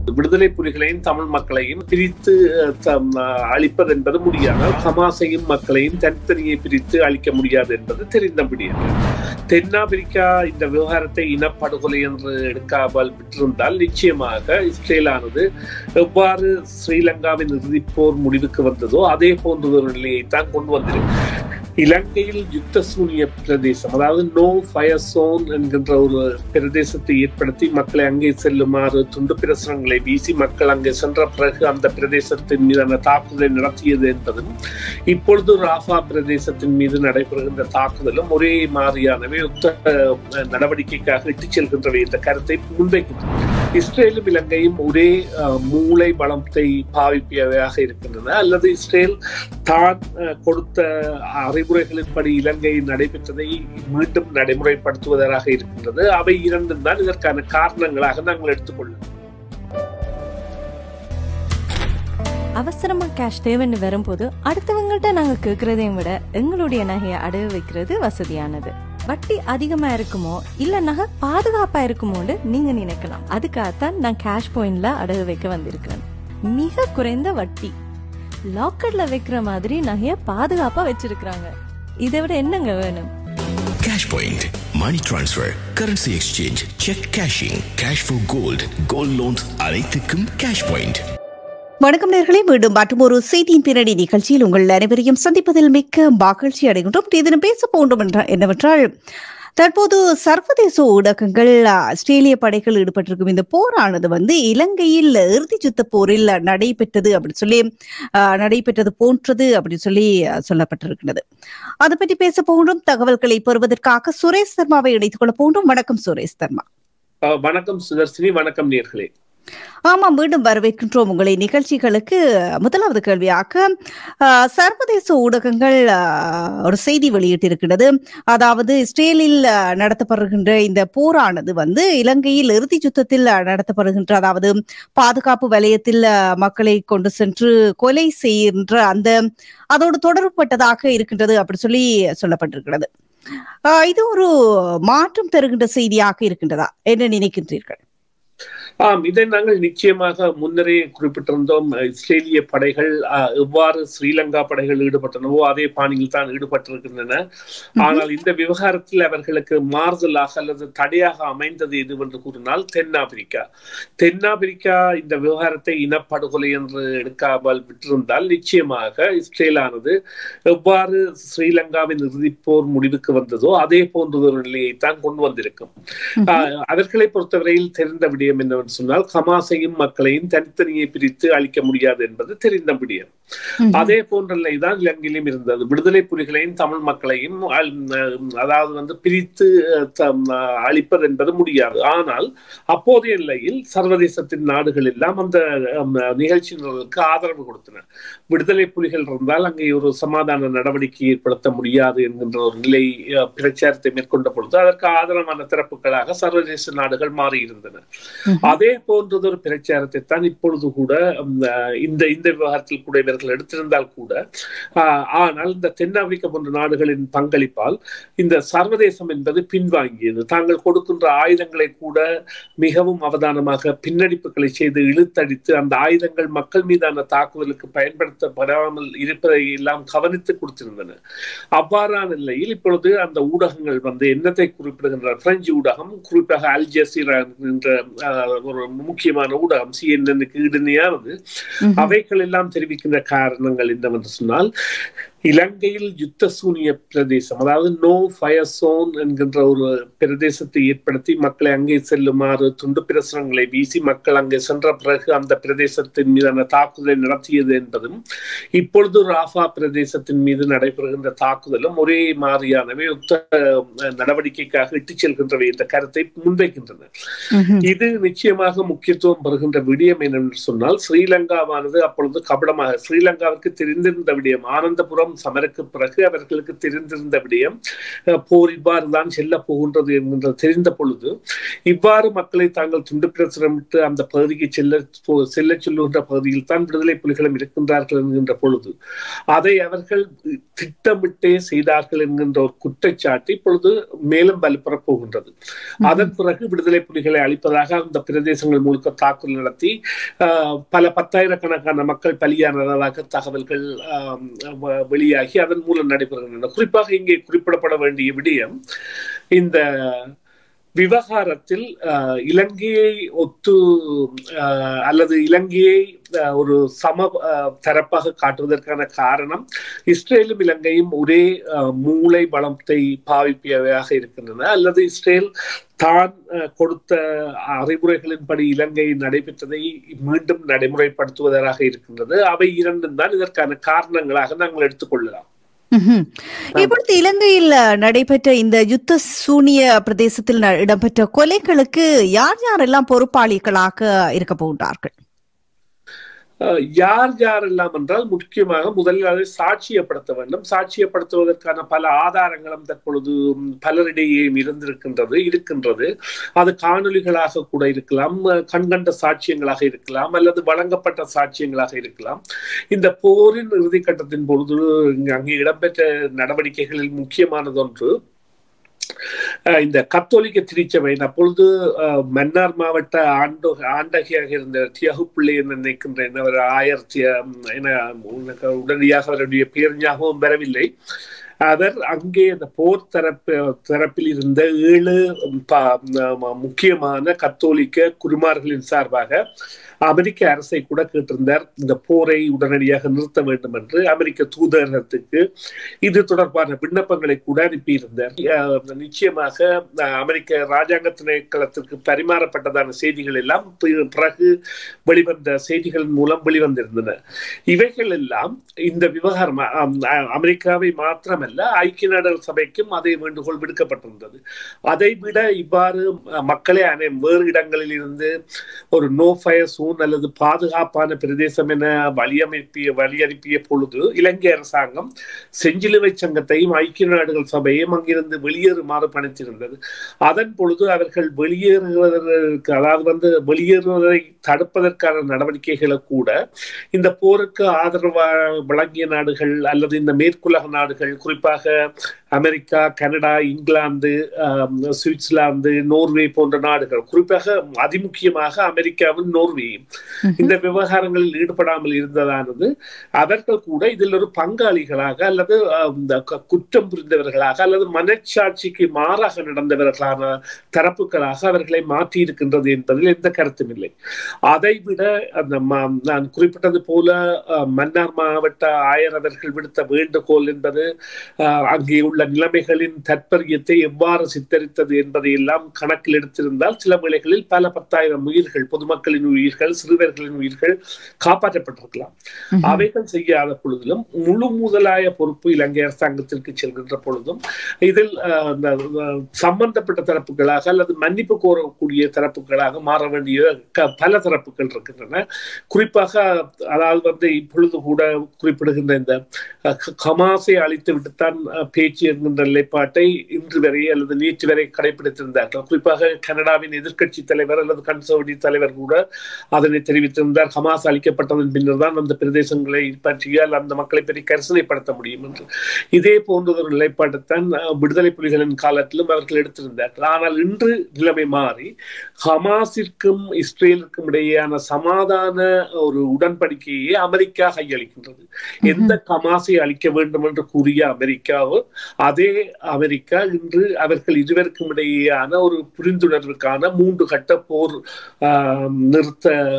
விடுதலை புலிகளையும் தமிழ் மக்களையும் பிரித்து அஹ், தம், அஹ், அழிப்பது என்பது முடியாது ஹமாஸையும் மக்களையும் தனித்தனியே பிரித்து அழிக்க முடியாது என்பது தெரிந்த முடியாது தென்னாப்பிரிக்கா இந்த விவகாரத்தை இனப்படுகொலை என்று எடுக்காமல் விட்டிருந்தால் நிச்சயமாக இஸ்ரேலானது எவ்வாறு ஸ்ரீலங்காவின் இறுதிப்போர் முடிவுக்கு வந்ததோ அதே போன்ற ஒரு நிலையை தான் கொண்டு வந்திருக்கு இலங்கையில் யுத்த சூனிய பிரதேசம் அதாவது நோ ஃபயர் சோன் என்கின்ற ஒரு பிரதேசத்தை ஏற்படுத்தி மக்களை அங்கே செல்லுமாறு துண்டு பிரசுரங்களை வீசி மக்கள் அங்கே சென்ற பிறகு அந்த பிரதேசத்தின் மீதான தாக்குதலை நடத்தியது என்பதும் இப்பொழுது ராஃபா பிரதேசத்தின் மீது நடைபெறுகின்ற தாக்குதலும் ஒரே மாதிரியானவை யுத்த அஹ், நடவடிக்கைக்காக இட்டுச் செல்கின்றவை என்ற கருத்தை முன்வைக்கின்றன இஸ்ரேலும் இலங்கையும் ஒரே அஹ், மூளை பலத்தை பாவிப்பவையாக இருக்கின்றன அல்லது இஸ்ரேல் தான் அஹ், கொடுத்த அறிவுரைகளின்படி இலங்கையில் நடைபெற்றதை மீண்டும் நடைமுறைப்படுத்துவதாக இருக்கின்றது அவை இரண்டும் தான் இதற்கான காரணங்களாக நாங்கள் எடுத்துக்கொள்ளலாம் அவசரமா கேஷ் தேவைன்னு வரும்போது அடுத்தவங்கள்ட்ட நாங்க கேக்குறதையும் விட எங்களுடைய நகையை அடகு வைக்கிறது வசதியானது வட்டி அதிகமா இருக்குமோ இல்ல நகை பாதுகாப்பா இருக்குமோன்னு நீங்க நினைக்கலாம் அதுக்காகத்தான் நான் கேஷ் பாயிண்ட்ல அடகு வைக்க வந்திருக்கிறேன் மிக குறைந்த வட்டி லாக்கர்ல வைக்கிற மாதிரி நகைய பாதுகாப்பா வச்சிருக்காங்க இதை விட என்னங்க வேணும் Cash Point, Money Transfer, Currency Exchange, Check Cashing, Cash for Gold, Gold Loans அனைத்துக்கும் Cash Point. வணக்கம் நேர்களே மீண்டும் மற்றும் ஒரு செய்தியின் பின்னணி நிகழ்ச்சியில் உங்கள் அனைவரையும் சந்திப்பதில் மிக்க மகிழ்ச்சி அடைகின்றோம் இதனை பேச போன்றோம் என்ற- என்னவென்றால் தற்போது சர்வதேச ஊடகங்கள் அ, ஆஸ்திரேலிய படைகள் ஈடுபட்டிருக்கும் இந்த போரானது வந்து இலங்கையில் இறுதி சுத்த போரில் நடைபெற்றது அப்படின்னு சொல்லி அ, நடைபெற்றது போன்றது அப்படின்னு சொல்லி அ, சொல்லப்பட்டிருக்கிறது அதை பற்றி பேச போன்றோம் தகவல்களை பெறுவதற்காக சுரேஷ் சர்மாவை இணைத்துக் கொள்ள போன்றோம் வணக்கம் சுரேஷ் சர்மா அஹ், வணக்கம் சுதர்சினி வணக்கம் நேர்களே ஆமா மீண்டும் வரவேற்கின்றோம் உங்களை நிகழ்ச்சிகளுக்கு முதலாவது கேள்வியாக ஆஹ், சர்வதேச ஊடகங்கள் ஆஹ், ஒரு செய்தி வெளியிட்டிருக்கிறது அதாவது இஸ்ரேலில் ஆஹ், நடத்தப்படுகின்ற இந்த போரானது வந்து இலங்கையில் இறுதி யுத்தத்தில் ஆஹ், நடத்தப்படுகின்ற அதாவது பாதுகாப்பு வலயத்தில் ஆஹ், மக்களை கொண்டு சென்று கொலை செய்கின்ற அந்த அதோடு தொடர்பட்டதாக இருக்கின்றது அப்படி சொல்லி சொல்லப்பட்டிருக்கிறது ஆஹ், இது ஒரு மாற்றம் தருகின்ற செய்தியாக இருக்கின்றதா என்ன நினைக்கின்றீர்கள் ஆம் இதை நாங்கள் நிச்சயமாக முன்னரே குறிப்பிட்டிருந்தோம் இஸ்ரேலிய படைகள் அஹ், எவ்வாறு ஸ்ரீலங்கா படைகள் ஈடுபட்டனவோ அதே பாணியில் தான் ஈடுபட்டிருக்கின்றன ஆனால் இந்த விவகாரத்தில் அவர்களுக்கு மாறுதலாக அல்லது தடையாக அமைந்தது எதுவென்று கூறினால் தென்னாப்பிரிக்கா தென்னாப்பிரிக்கா இந்த விவகாரத்தை இனப்படுகொலை என்று எடுக்காமல் விட்டிருந்தால் நிச்சயமாக இஸ்ரேலானது எவ்வாறு ஸ்ரீலங்காவின் இறுதிப்போர் முடிவுக்கு வந்ததோ அதே போன்ற ஒரு நிலையை தான் கொண்டு வந்திருக்கும் ஆஹ் அவர்களை பொறுத்தவரையில் தெரிந்த விடயம் என்னவென்று சொன்னால் ஹமாஸையும் மக்களையும் தனித்தனியே பிரித்து அழிக்க முடியாது என்பது தெரிந்த விடயம் அதே போன்ற நிலைதான் இலங்கையிலும் இருந்தது விடுதலை புலிகளையும் தமிழ் மக்களையும் அல்- அதாவது வந்து பிரித்து அஹ், தம், அஹ், அழிப்பது என்பது முடியாது ஆனால் அப்போதைய நிலையில் சர்வதேசத்தின் நாடுகள் எல்லாம் அந்த அம், நிகழ்ச்சியினருக்கு ஆதரவு கொடுத்தன விடுதலை புலிகள் இருந்தால் அங்கே ஒரு சமாதான நடவடிக்கை ஏற்படுத்த முடியாது என்கின்ற ஒரு நிலை அஹ், பிரச்சாரத்தை மேற்கொண்ட பொழுது அதற்கு ஆதரவான திறப்புகளாக சர்வதேச நாடுகள் மாறியிருந்தன அதே போன்றதொரு பிரச்சாரத்தை தான் இப்பொழுது கூட உம், அஹ், இந்த இந்த விவகாரத்தில் கூட இவர்கள் எடுத்திருந்தால் கூட ஆஹ், ஆனால் இந்த தென்னாப்பிரிக்கா போன்ற நாடுகளின் பங்களிப்பால் இந்த சர்வதேசம் என்பது பின்வாங்கியது தாங்கள் கொடுக்கின்ற ஆயுதங்களை கூட மிகவும் அவதானமாக பின்னடிப்புகளை செய்து இழுத்தடித்து அந்த ஆயுதங்கள் மக்கள் மீதான தாக்குதலுக்கு பயன்படுத்தப்படாமல் இருப்பதை எல்லாம் கவனித்து கொடுத்திருந்தன அவ்வாறான நிலையில் இப்பொழுது அந்த ஊடகங்கள் வந்து என்னத்தை குறிப்பிடுகின்ற பிரெஞ்சு ஊடகம் குறிப்பாக அல் ஜசீரா என்ற ஆஹ், ஒரு முக்கியமான ஊடகம் சிஎன்எனுக்கு இடையானது அவைகள் எல்லாம் தெரிவிக்கின்ற காரணங்கள் என்னவென்று சொன்னால் இலங்கையில் யுத்த சூனிய பிரதேசம் அதாவது நோ ஃபயர் சோன் என்கின்ற ஒரு பிரதேசத்தை ஏற்படுத்தி மக்களை அங்கே செல்லுமாறு துண்டு பிரசுரங்களை வீசி மக்கள் அங்கே சென்ற பிறகு அந்த பிரதேசத்தின் மீதான தாக்குதலை நடத்தியது என்பதும் இப்பொழுது ராஃபா பிரதேசத்தின் மீது நடைபெறுகின்ற தாக்குதலும் ஒரே மாதிரியானவை யுத்த அஹ், நடவடிக்கைக்காக இட்டுச் செல்கின்றவை என்ற கருத்தை முன்வைக்கின்றன இது நிச்சயமாக முக்கியத்துவம் பெறுகின்ற விடயம் என்னவென்று சொன்னால் ஸ்ரீலங்காவானது அப்பொழுது கபடமாக ஸ்ரீலங்காவிற்கு தெரிந்திருந்த விடயம் ஆனந்தபுரம் மூன்றாம் சமருக்கு பிறகு அவர்களுக்கு தெரிந்திருந்த விடயம் அஹ், போர் இவ்வாறு தான் செல்ல போகின்றது என்கின்ற தெரிந்த பொழுது இவ்வாறு மக்களை தாங்கள் துண்டு பிரசுரமிட்டு அந்த பகுதிக்கு செல்ல போ- செல்ல சொல்லுகின்ற பகுதியில் தான் விடுதலை புலிகளும் இருக்கின்றார்கள் என்கின்ற பொழுது அதை அவர்கள் திட்டமிட்டே செய்தார்கள் என்கின்ற ஒரு குற்றச்சாட்டு இப்பொழுது மேலும் வலுப்பெறப் போகின்றது அதன் பிறகு விடுதலை புலிகளை அளிப்பதாக அந்த பிரதேசங்கள் முழுக்க தாக்குதல் நடத்தி ஆஹ், பல பத்தாயிரக்கணக்கான மக்கள் பலியானதாக தகவல்கள் ஆம், வ- வெளியாகி அதன் மூலம் நடைபெறுகின்றன குறிப்பாக இங்கே குறிப்பிடப்பட வேண்டிய விடயம் இந்த விவகாரத்தில் ஆஹ், இலங்கையை ஒத்து ஆஹ், அல்லது இலங்கையை ஆஹ், ஒரு சம ஆஹ், தரப்பாக காட்டுவதற்கான காரணம் இஸ்ரேலும் இலங்கையும் ஒரே ஆஹ், மூளை பலத்தை பாவிப்பவையாக இருக்கின்றன அல்லது இஸ்ரேல் தான் அஹ், கொடுத்த அறிவுரைகளின்படி இலங்கை நடைபெற்றதை மீண்டும் நடைமுறைப்படுத்துவதாக இருக்கின்றது அவை இரண்டும் தான் இதற்கான காரணங்களாக நாங்கள் எடுத்துக்கொள்ளலாம் ம்ஹும். இப்பொழுது இலங்கையில் அஹ், நடைபெற்ற இந்த யுத்த சூனிய பிரதேசத்தில் ந- இடம்பெற்ற கொலைகளுக்கு யார் யாரெல்லாம் பொறுப்பாளிகளாக இருக்க போகின்றார்கள் அஹ், யார் யாரெல்லாம் என்றால் முக்கியமாக முதலில் அதை சாட்சியப்படுத்த வேண்டும் சாட்சியப்படுத்துவதற்கான பல ஆதாரங்களும் தற்பொழுது ம், பலரிடையே இருந்திருக்கின்றது இருக்கின்றது அது காணொளிகளாக கூட இருக்கலாம் அஹ், கண்கண்ட சாட்சியங்களாக இருக்கலாம் அல்லது வழங்கப்பட்ட சாட்சியங்களாக இருக்கலாம் இந்த போரின் இறுதிக்கட்டத்தின் பொழுது இங்கு- அங்கே இடம்பெற்ற நடவடிக்கைகளில் முக்கியமானது ஒன்று அஹ் இந்த கத்தோலிக்க திருச்சபையின் அப்பொழுது அஹ், மன்னார் மாவட்ட ஆண்டு ஆண்டகியாக இருந்த தியாகு பிள்ளை என்று நினைக்கின்றேன் அவர் ஆயிரத்தி அஹ், என உனக்கு உடனடியாக அவருடைய பேர் ஞாபகம் வரவில்லை அவர் அங்கே அந்த போர் தரப்பு தரப்பில் இருந்த ஏழு ப- ம- முக்கியமான கத்தோலிக்க குருமார்களின் சார்பாக அமெரிக்க அரசை கூட கேட்டிருந்தார் இந்த போரை உடனடியாக நிறுத்த வேண்டும் என்று அமெரிக்க தூதரகத்துக்கு இது தொடர்பான விண்ணப்பங்களை கூட அனுப்பியிருந்தார் அஹ் நிச்சயமாக அஹ், அமெரிக்க ராஜாங்க திணைக்களத்திற்கு பரிமாறப்பட்டதான செய்திகள் எல்லாம் பி- பிறகு வெளிவந்த செய்திகள் மூலம் வெளிவந்திருந்தன இவைகள் எல்லாம் இந்த விவகாரம் அம், அ- அமெரிக்காவை மாத்திரமல்ல ஐக்கிய நாடுகள் சபைக்கும் அதே வேண்டுகோள் விடுக்கப்பட்டிருந்தது அதை விட இவ்வாறு அஹ், மக்களை அனை வேறு இடங்களில் இருந்து ஒரு நோ ஃபயர் சூன் அல்லது பாதுகாப்பான பிரதேசம் என வழியமைப்பிய வழியனுப்பிய பொழுது இலங்கை அரசாங்கம் செஞ்சிலுவை சங்கத்தையும் ஐக்கிய நாடுகள் சபையும் அங்கிருந்து வெளியேறுமாறு பணித்திருந்தது அதன் பொழுது அவர்கள் வெளியேறுவதற்கு அதாவது வந்து வெளியேறுவதை தடுப்பதற்கான நடவடிக்கைகளை கூட இந்த போருக்கு ஆதரவு வழங்கிய நாடுகள் அல்லது இந்த மேற்குலக நாடுகள் குறிப்பாக அமெரிக்கா கனடா இங்கிலாந்து ஆம், சுவிட்சர்லாந்து நோர்வே போன்ற நாடுகள் குறிப்பாக அதிமுக்கியமாக அமெரிக்காவும் நோர்வேயும் இந்த விவகாரங்களில் ஈடுபடாமல் இருந்ததானது அவர்கள் கூட இதில் ஒரு பங்காளிகளாக அல்லது ஆஹ், இந்த க- குற்றம் புரிந்தவர்களாக அல்லது மனச்சாட்சிக்கு மாறாக நடந்தவர்களான தரப்புகளாக அவர்களை மாற்றி இருக்கின்றது என்பதில் எந்த கருத்தும் இல்லை அதை விட அந்த ம- நான் குறிப்பிட்டது போல ஆஹ், மன்னார் மாவட்ட ஆயர் அவர்கள் விடுத்த வேண்டுகோள் என்பது ஆஹ், அங்கே உள்ள நிலைமைகளின் தற்பரியத்தை எவ்வாறு சித்தரித்தது என்பதை எல்லாம் கணக்கில் எடுத்திருந்தால் சில வேளைகளில் பல பத்தாயிரம் உயிர்கள் பொதுமக்களின் உயிர்கள் சிறுவர்களின் உயிர்கள் காப்பாற்றப்பட்டிருக்கலாம் அவைகள் செய்யாத பொழுதிலும் முழு முதலாய பொறுப்பு இலங்கை அரசாங்கத்திற்கு செல்கின்ற பொழுதும் இதில் அஹ், அந்த, அஹ், சம்பந்தப்பட்ட தரப்புகளாக அல்லது மன்னிப்பு கோரக்கூடிய தரப்புகளாக மாற வேண்டிய க- பல தரப்புகள் இருக்கின்றன குறிப்பாக அதாவது வந்து இப்பொழுது கூட குறிப்பிடுகின்ற இந்த அஹ், க- ஹமாஸை அழித்து விட்டுத்தான் அஹ், பேச்சு என்கின்ற நிலைப்பாட்டை இன்று வரை அல்லது நேற்று வரை கடைபிடித்திருந்தார்கள் குறிப்பாக கனடாவின் எதிர்க்கட்சி தலைவர் அல்லது கன்சர்வேட்டிவ் தலைவர் கூட அதனை தெரிவித்திருந்தார் ஹமாஸ் அளிக்கப்பட்டதன் பின்னர் தான் அந்த பிரதேசங்களை பற்றிய அல்ல அந்த மக்களை பற்றி கரிசனைப்படுத்த முடியும் என்று இதே போன்ற ஒரு நிலைப்பாட்டைத்தான் அஹ், விடுதலை புலிகளின் காலத்திலும் அவர்கள் எடுத்திருந்தார்கள் ஆனால் இன்று நிலைமை மாறி ஹமாஸிற்கும் இஸ்ரேலுக்கும் இடையேயான சமாதான ஒரு உடன்படிக்கையை அமெரிக்கா கையளிக்கின்றது எந்த ஹமாஸை அளிக்க வேண்டும் என்று கூறிய அமெரிக்காவோ அதே அமெரிக்கா இன்று அவர்கள் இருவருக்கும் இடையேயான ஒரு புரிந்துணர்வுக்கான மூன்று கட்ட போர் ஆஹ், நிறுத்த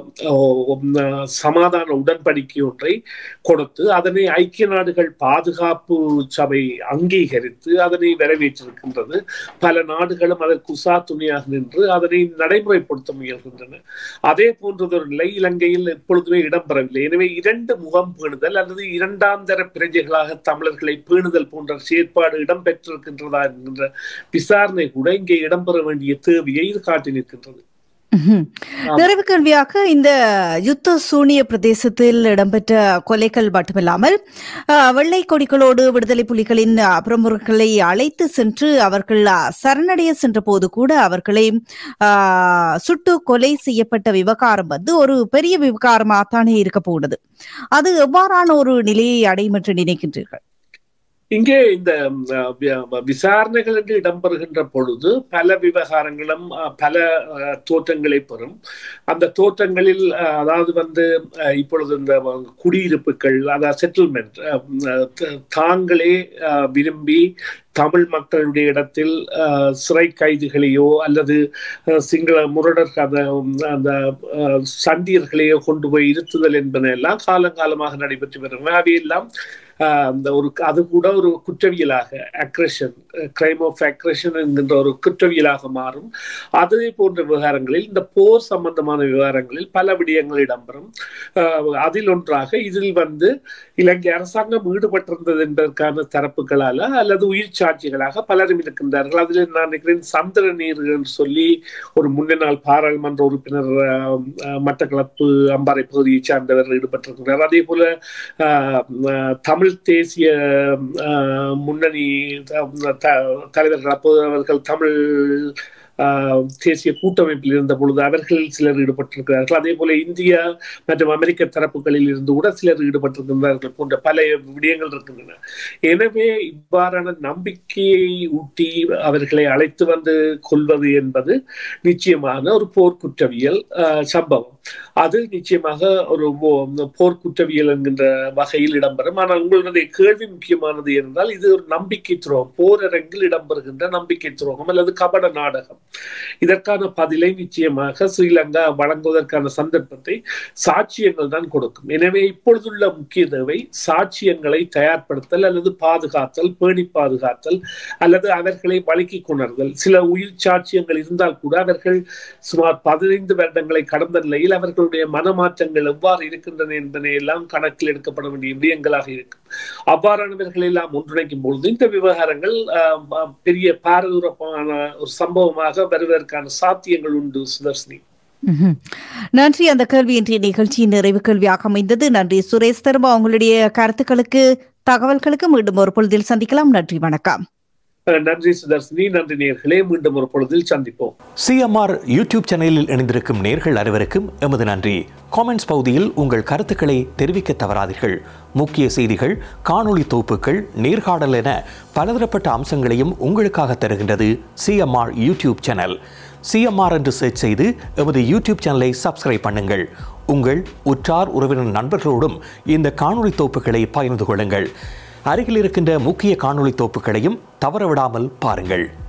ஆஹ், சமாதான உடன்படிக்கை ஒன்றை கொடுத்து அதனை ஐக்கிய நாடுகள் பாதுகாப்பு சபை அங்கீகரித்து அதனை வரவேற்றிருக்கின்றது பல நாடுகளும் அதற்கு உசா துணியாக நின்று அதனை நடைமுறைப்படுத்த முயல்கின்றன அதே போன்றதொரு நிலை இலங்கையில் எப்பொழுதுமே இடம்பெறவில்லை எனவே இரண்டு முகம் பேணுதல் அல்லது இரண்டாம் தர பிரஜைகளாக தமிழர்களை பேணுதல் போன்ற செயற்பாடு இடம்பெற்றிருக்கின்றதா என்கின்ற விசாரணை கூட இங்கே இடம்பெற வேண்டிய தேவையை இது காட்டி நிற்கின்றது ம்ஹும். நிறைவு கேள்வியாக இந்த யுத்த சூனிய பிரதேசத்தில் இடம்பெற்ற கொலைகள் மட்டுமில்லாமல் அஹ், வெள்ளை கொடிகளோடு விடுதலை புலிகளின் அஹ், பிரமுகர்களை அழைத்து சென்று அவர்கள் அஹ், சரணடைய சென்ற போது கூட அவர்களை அஹ், சுட்டு கொலை செய்யப்பட்ட விவகாரம் வந்து ஒரு பெரிய விவகாரமாகத்தானே இருக்க போகிறது அது எவ்வாறான ஒரு நிலையை அடையும் என்று நினைக்கின்றீர்கள் இங்கே இந்த ம், அஹ், வி- விசாரணைகள் என்று இடம்பெறுகின்ற பொழுது பல விவகாரங்களும் அஹ், பல அஹ், தோற்றங்களை பெறும் அந்த தோற்றங்களில் அஹ், அதாவது வந்து அஹ், இப்பொழுது இந்த குடியிருப்புகள் அதாவது செட்டில்மெண்ட் தாங்களே அஹ், விரும்பி தமிழ் மக்களுடைய இடத்தில் அஹ், சிறை கைதிகளையோ அல்லது அஹ், சிங்கள முரடர் அந்த அந்த அஹ், சண்டியர்களையோ கொண்டு போய் இருத்துதல் என்பன எல்லாம் காலங்காலமாக நடைபெற்று வரும் அவையெல்லாம் ஆஹ் அந்த ஒரு அது கூட ஒரு குற்றவியலாக அக்ரெஷன் கிரைம் ஆஃப் அக்ரெஷன் என்கின்ற ஒரு குற்றவியலாக மாறும் அதே போன்ற விவகாரங்களில் இந்த போர் சம்பந்தமான விவகாரங்களில் பல விடயங்கள் இடம்பெறும் ஆஹ் அதில் ஒன்றாக இதில் வந்து இலங்கை அரசாங்கம் ஈடுபட்டிருந்தது என்பதற்கான தரப்புகளால அல்லது உயிர் சாட்சிகளாக பலரும் இருக்கின்றார்கள் அதில் நான் நினைக்கிறேன் சந்திரநீர் என்று சொல்லி ஒரு முன்னாள் பாராளுமன்ற உறுப்பினர் ஆஹ், ஆஹ், மட்டக்களப்பு அம்பாறை பகுதியைச் சார்ந்தவர் ஈடுபட்டிருக்கிறார் அதே போல ஆஹ், ஆஹ், தமிழ் தேசிய ஆஹ், முன்னணி த- த- தலைவர்கள் அப்போது அவர்கள் தமிழ் ஆஹ், தேசிய கூட்டமைப்பில் இருந்த பொழுது அவர்கள் சிலர் ஈடுபட்டிருக்கிறார்கள் அதே போல இந்தியா மற்றும் அமெரிக்க தரப்புகளில் இருந்து கூட சிலர் ஈடுபட்டிருக்கின்றார்கள் போன்ற பல விடயங்கள் இருக்கின்றன எனவே இவ்வாறான நம்பிக்கையை ஊட்டி அவர்களை அழைத்து வந்து கொள்வது என்பது நிச்சயமான ஒரு போர் குற்றவியல் ஆஹ், சம்பவம் அது நிச்சயமாக ஒரு போ- போர் குற்றவியல் என்கின்ற வகையில் இடம்பெறும் ஆனால் உங்களுடைய கேள்வி முக்கியமானது என்றால் இது ஒரு நம்பிக்கை துரோகம் போரரங்கில் இடம்பெறுகின்ற நம்பிக்கை துரோகம் அல்லது கபட நாடகம் இதற்கான பதிலை நிச்சயமாக ஸ்ரீலங்கா வழங்குவதற்கான சந்தர்ப்பத்தை சாட்சியங்கள் தான் கொடுக்கும் எனவே இப்பொழுதுள்ள முக்கிய தேவை சாட்சியங்களை தயார்படுத்தல் அல்லது பாதுகாத்தல் பேணி பாதுகாத்தல் அல்லது அவர்களை வழக்கி கொணர்தல் சில உயிர் சாட்சியங்கள் இருந்தால் கூட அவர்கள் சுமார் பதினைந்து வருடங்களை கடந்த நிலையில் அவர்களுடைய மனமாற்றங்கள் எவ்வாறு இருக்கின்றன என்பதை எல்லாம் கணக்கில் எடுக்கப்பட வேண்டிய விடயங்களாக இருக்கும் அவ்வாறானவர்கள் எல்லாம் ஒன்றிணைக்கும் பொழுது இந்த விவகாரங்கள் ஆஹ், ஆஹ், பெரிய பாரதூரமான ஒரு சம்பவமாக வருவதற்கான சாத்தியங்கள் உண்டு சுதர்ஷினி ம்ஹும். நன்றி அந்த கேள்வி இன்றைய நிகழ்ச்சியின் நிறைவு கேள்வியாக அமைந்தது நன்றி சுரேஷ் தர்மா உங்களுடைய கருத்துக்களுக்கு தகவல்களுக்கு மீண்டும் ஒரு பொழுதில் சந்திக்கலாம் நன்றி வணக்கம் அஹ், நன்றி சுதர்ஷினி நன்றி நேர்களே மீண்டும் ஒரு பொழுதில் சந்திப்போம் சிஎம்ஆர் யூடியூப் சேனலில் இணைந்திருக்கும் நேர்கள் அனைவருக்கும் எமது நன்றி காமெண்ட்ஸ் பகுதியில் உங்கள் கருத்துக்களை தெரிவிக்க தவறாதீர்கள் முக்கிய செய்திகள் காணொளி தொகுப்புகள் நேர்காணல் என பலதரப்பட்ட அம்சங்களையும் உங்களுக்காக தருகின்றது சிஎம்ஆர் யூடியூப் சேனல் சிஎம்ஆர் என்று சர்ச் செய்து எமது யூடியூப் சேனலை சப்ஸ்கிரைப் பண்ணுங்கள் உங்கள் உற்றார் உறவினர் நண்பர்களோடும் இந்த காணொளி தொகுப்புகளை பகிர்ந்து கொள்ளுங்கள் அருகில் இருக்கின்ற முக்கிய காணொளி தொகுப்புகளையும் தவறவிடாமல் பாருங்கள்